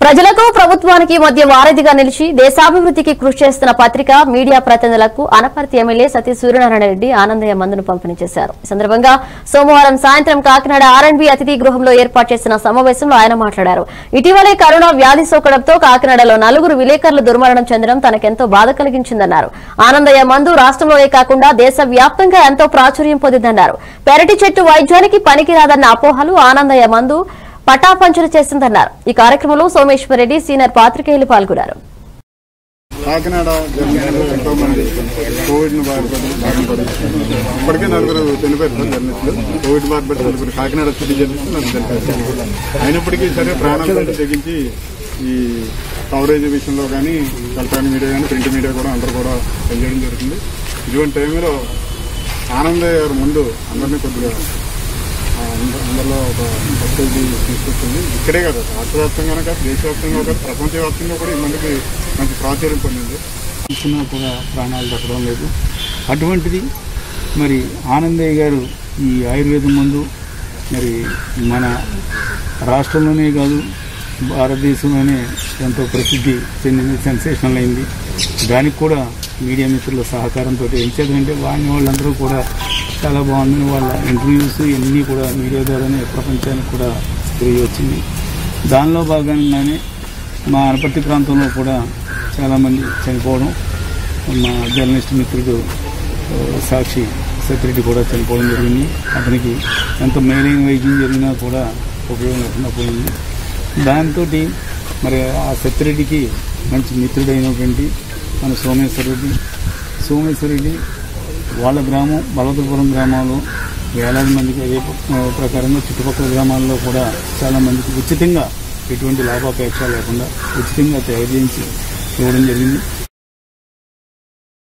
ప్రజలకు ప్రభుత్వానికి మధ్య వారధిగా నిలిచి దేశాభివృద్ధికి కృషి చేస్తున్న పత్రిక మీడియా ప్రతినిధులకు అనపర్తి ఎమ్మెల్యే సతీ సూర్యనారాయణ రెడ్డి ఆనందయ్య మందును పంపిణీ చేశారు ఈ సందర్భంగా సోమవారం సాయంత్రం కాకినాడ ఆర్ఎండ్బి అతిథి గృహంలో ఏర్పాటు చేసిన సమావేశంలో ఆయన మాట్లాడారు ఇటీవలే కరోనా వ్యాధి సోకడంతో కాకినాడలో నలుగురు విలేకరులు దుర్మరణం చెందడం తనకెంతో బాధ కలిగించిందన్నారు ఆనందయ్య మందు రాష్ట్రంలోనే కాకుండా దేశ వ్యాప్తంగా ఎంతో ప్రాచుర్యం పొందిందన్నారు పెరటి చెట్టు వైద్యానికి పనికిరాదన్న అపోహలు ఆనందయ్య మందు పటాపంచలు చేసిందన్నారు ఈ కార్యక్రమంలో సోమేశ్వర్ రెడ్డి సీనియర్ పాత్రికేయులు పాల్గొన్నారు కాకినాడ జర్నలిస్టులు ఎంతో మంది కోవిడ్ ను బాధపడి బాధపడి ఇప్పటికే నలుగురు చనిపోయారు సార్ జర్నలిస్టులు కోవిడ్ బాధపడి నలుగురు కాకినాడ సిటీ జర్నలిస్టులు నలుగురు చనిపోయారు అయినప్పటికీ సరే ప్రాణాలను తెగించి ఈ కవరేజ్ విషయంలో కానీ ఎలక్ట్రానిక్ మీడియా కానీ ప్రింట్ మీడియా కూడా అందరూ కూడా పనిచేయడం జరుగుతుంది ఇటువంటి టైంలో ఆనందయ్య గారు ముందు అందరినీ కొద్దిగా ఆ, అంద- అందరిలో ఒక పద్ధతి తీసుకొచ్చింది ఇక్కడే కదా రాష్ట్ర వ్యాప్తంగా కాదు దేశవ్యాప్తంగా కాదు ప్రపంచవ్యాప్తంగా కూడా ఈ మందికి మంచి ప్రాచుర్యం పొందింది ఇచ్చినా కూడా ప్రాణాలు దక్కడం లేదు అటువంటిది మరి ఆనందయ్య గారు ఈ ఆయుర్వేదం మందు మరి మన రాష్ట్రంలోనే కాదు భారతదేశంలోనే ఎంతో ప్రసిద్ధి చెందింది సెన్సేషనల్ అయింది దానికి కూడా మీడియా మిత్రుల సహకారంతో ఏం చేద్దంటే వాడిని వాళ్ళందరూ కూడా చాలా బాగుందని వాళ్ళ ఇంటర్వ్యూస్ ఇవన్నీ కూడా మీడియా ద్వారానే ప్రపంచానికి కూడా తిరిగి వచ్చింది దానిలో భాగంగానే మా అనపర్తి ప్రాంతంలో కూడా చాలామంది చనిపోవడం మా జర్నలిస్ట్ మిత్రుడు ఆ, సాక్షి సత్యరెడ్డి కూడా చనిపోవడం జరిగింది అతనికి ఎంత మేలైన వైద్యం జరిగినా కూడా ఉపయోగం లేకుండా పోయింది దాంతో మరి ఆ సత్యరెడ్డికి మంచి మిత్రుడైనటువంటి మన సోమేశ్వర రెడ్డి సోమేశ్వర రెడ్డి వాళ్ళ గ్రామం బలవతపురం గ్రామంలో వేలాది మందికి అదే ప్ర- ప్రకారంగా చుట్టుపక్కల గ్రామాల్లో కూడా చాలా మందికి ఉచితంగా ఎటువంటి లాభాపేక్ష లేకుండా ఉచితంగా తయారు చేయించి ఇవ్వడం జరిగింది